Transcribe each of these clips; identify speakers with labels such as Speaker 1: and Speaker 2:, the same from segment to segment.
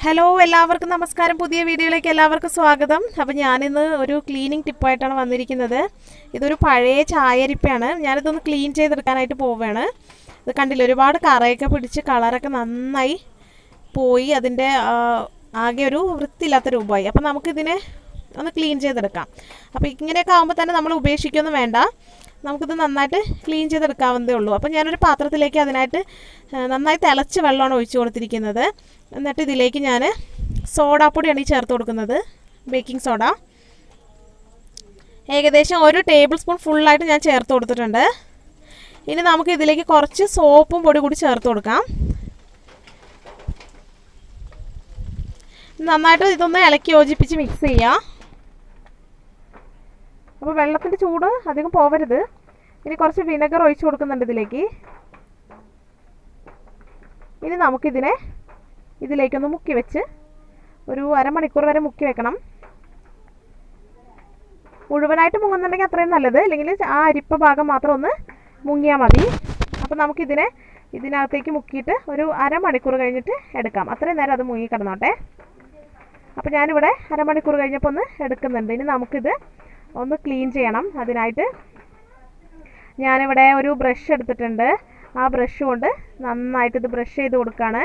Speaker 1: hello എല്ലാവർക്കും നമസ്കാരം പുതിയ വീഡിയോയിലേക്ക് എല്ലാവർക്കും സ്വാഗതം അപ്പം ഞാനിന്ന് ഒരു ക്ലീനിങ് ടിപ്പായിട്ടാണ് വന്നിരിക്കുന്നത് ഇതൊരു പഴയ ചായരിപ്പയാണ് ഞാനിതൊന്ന് ക്ലീൻ ചെയ്തെടുക്കാനായിട്ട് പോവുകയാണ് ഇത് കണ്ടില്ല ഒരുപാട് കറയൊക്കെ പിടിച്ച് കളറൊക്കെ നന്നായി പോയി അതിൻ്റെ ആ, ആകെ ഒരു വൃത്തിയില്ലാത്ത രൂപമായി അപ്പം നമുക്കിതിനെ ഒന്ന് ക്ലീൻ ചെയ്തെടുക്കാം അപ്പോൾ ഇങ്ങനെയൊക്കെ ആകുമ്പോൾ തന്നെ നമ്മൾ ഉപേക്ഷിക്കൊന്നും വേണ്ട നമുക്കിത് നന്നായിട്ട് ക്ലീൻ ചെയ്തെടുക്കാവുന്നതേ ഉള്ളൂ അപ്പോൾ ഞാനൊരു പാത്രത്തിലേക്ക് അതിനായിട്ട് ആ, നന്നായി തിളച്ച് വെള്ളമാണ് ഒഴിച്ചു കൊടുത്തിരിക്കുന്നത് എന്നിട്ട് ഇതിലേക്ക് ഞാൻ സോഡാപ്പൊടിയാണ് ഈ ചേർത്ത് കൊടുക്കുന്നത് ബേക്കിംഗ് സോഡ ഏകദേശം ഒരു ടേബിൾ സ്പൂൺ ഫുള്ളായിട്ട് ഞാൻ ചേർത്ത് കൊടുത്തിട്ടുണ്ട് ഇനി നമുക്ക് ഇതിലേക്ക് കുറച്ച് സോപ്പും പൊടി കൂടി ചേർത്ത് കൊടുക്കാം നന്നായിട്ട് ഇതൊന്ന് ഇളക്കി യോജിപ്പിച്ച് മിക്സ് ചെയ്യാം അപ്പോൾ വെള്ളത്തിൻ്റെ ചൂട് അധികം പോവരുത് ഇനി കുറച്ച് വിനെഗർ ഒഴിച്ച് കൊടുക്കുന്നുണ്ട് ഇതിലേക്ക് ഇനി നമുക്കിതിനെ ഇതിലേക്കൊന്ന് മുക്കി വെച്ച് ഒരു അരമണിക്കൂർ വരെ മുക്കി വെക്കണം മുഴുവനായിട്ട് മുങ്ങുന്നുണ്ടെങ്കിൽ അത്രയും നല്ലത് അല്ലെങ്കിൽ ആ അരിപ്പ ഭാഗം മാത്രം ഒന്ന് മുങ്ങിയാൽ മതി അപ്പോൾ നമുക്കിതിനെ ഇതിനകത്തേക്ക് മുക്കിയിട്ട് ഒരു അരമണിക്കൂർ കഴിഞ്ഞിട്ട് എടുക്കാം അത്രയും നേരം അത് മുങ്ങി കിടന്നോട്ടെ അപ്പോൾ ഞാനിവിടെ അരമണിക്കൂർ കഴിഞ്ഞപ്പോൾ ഒന്ന് എടുക്കുന്നുണ്ട് ഇനി നമുക്കിത് ഒന്ന് ക്ലീൻ ചെയ്യണം അതിനായിട്ട് ഞാനിവിടെ ഒരു ബ്രഷ് എടുത്തിട്ടുണ്ട് ആ ബ്രഷ് കൊണ്ട് നന്നായിട്ട് ഇത് ബ്രഷ് ചെയ്ത് കൊടുക്കുകയാണ്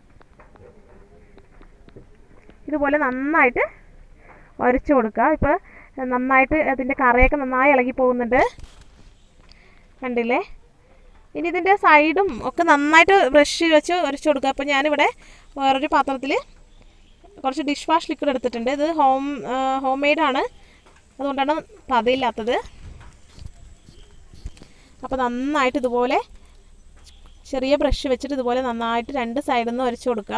Speaker 1: ഇതുപോലെ നന്നായിട്ട് ഉരച്ച് കൊടുക്കുക ഇപ്പോൾ നന്നായിട്ട് അതിൻ്റെ കറയൊക്കെ നന്നായി ഇളകി പോകുന്നുണ്ട് കണ്ടില്ലേ ഇനി ഇതിൻ്റെ സൈഡും ഒക്കെ നന്നായിട്ട് ബ്രഷ് വെച്ച് ഉരച്ച് കൊടുക്കുക അപ്പോൾ ഞാനിവിടെ വേറൊരു പാത്രത്തിൽ കുറച്ച് ഡിഷ് വാഷ് ലിക്വിഡ് എടുത്തിട്ടുണ്ട് ഇത് ഹോം ഹോം മെയ്ഡാണ് അതുകൊണ്ടാണ് പതയില്ലാത്തത് അപ്പോൾ നന്നായിട്ട് ഇതുപോലെ ചെറിയ ബ്രഷ് വെച്ചിട്ട് ഇതുപോലെ നന്നായിട്ട് രണ്ട് സൈഡിൽ നിന്ന് ഉരച്ച് കൊടുക്കുക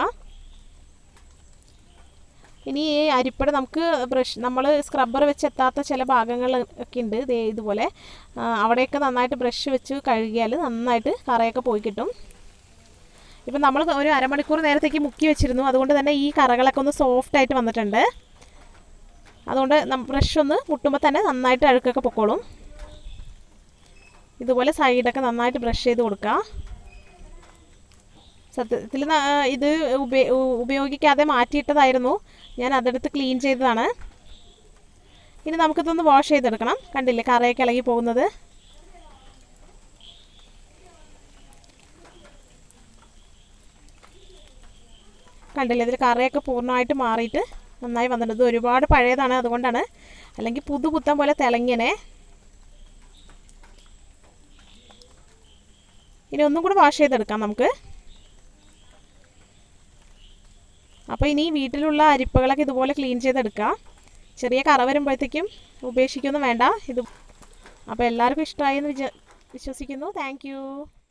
Speaker 1: ഇനി ഈ അരിപ്പട നമുക്ക് ബ്രഷ് നമ്മൾ സ്ക്രബ്ബർ വെച്ച് എത്താത്ത ചില ഭാഗങ്ങൾ ഒക്കെ ഉണ്ട് ദേ ഇതുപോലെ ആ, അവിടെയൊക്കെ നന്നായിട്ട് ബ്രഷ് വെച്ച് കഴുകിയാൽ നന്നായിട്ട് കറയൊക്കെ പോയി കിട്ടും ഇപ്പം നമ്മൾ ഒരു അരമണിക്കൂർ നേരത്തേക്ക് മുക്കി വെച്ചിരുന്നു അതുകൊണ്ട് തന്നെ ഈ കറകളൊക്കെ ഒന്ന് സോഫ്റ്റ് ആയിട്ട് വന്നിട്ടുണ്ട് അതുകൊണ്ട് ബ്രഷ് ഒന്ന് മുട്ടുമ്പോൾ തന്നെ നന്നായിട്ട് അഴുക്കൊക്കെ പൊക്കോളും ഇതുപോലെ സൈഡൊക്കെ നന്നായിട്ട് ബ്രഷ് ചെയ്ത് കൊടുക്കുക സത്യത്തിൽ ന- ഇത് ഉപ- ഉ- ഉപയോഗിക്കാതെ മാറ്റിയിട്ടതായിരുന്നു ഞാൻ അതെടുത്ത് ക്ലീൻ ചെയ്തതാണ് ഇനി നമുക്കിതൊന്ന് വാഷ് ചെയ്തെടുക്കണം കണ്ടില്ലേ കറയൊക്കെ ഇളകി പോകുന്നത് കണ്ടില്ലേ ഇതിൽ കറയൊക്കെ പൂർണ്ണമായിട്ട് മാറിയിട്ട് നന്നായി വന്നിട്ടുണ്ട് ഇത് ഒരുപാട് പഴയതാണ് അതുകൊണ്ടാണ് അല്ലെങ്കിൽ പുതു പുത്തൻ പോലെ തിളങ്ങിയനെ ഇനി ഒന്നും കൂടി വാഷ് ചെയ്തെടുക്കാം നമുക്ക് അപ്പോൾ ഇനി വീട്ടിലുള്ള അരിപ്പകളൊക്കെ ഇതുപോലെ ക്ലീൻ ചെയ്തെടുക്കുക ചെറിയ കറ വരുമ്പോഴത്തേക്കും ഉപേക്ഷിക്കൊന്നും വേണ്ട ഇത് അപ്പോൾ എല്ലാവർക്കും ഇഷ്ടമായി എന്ന് വിച വിശ്വസിക്കുന്നു താങ്ക്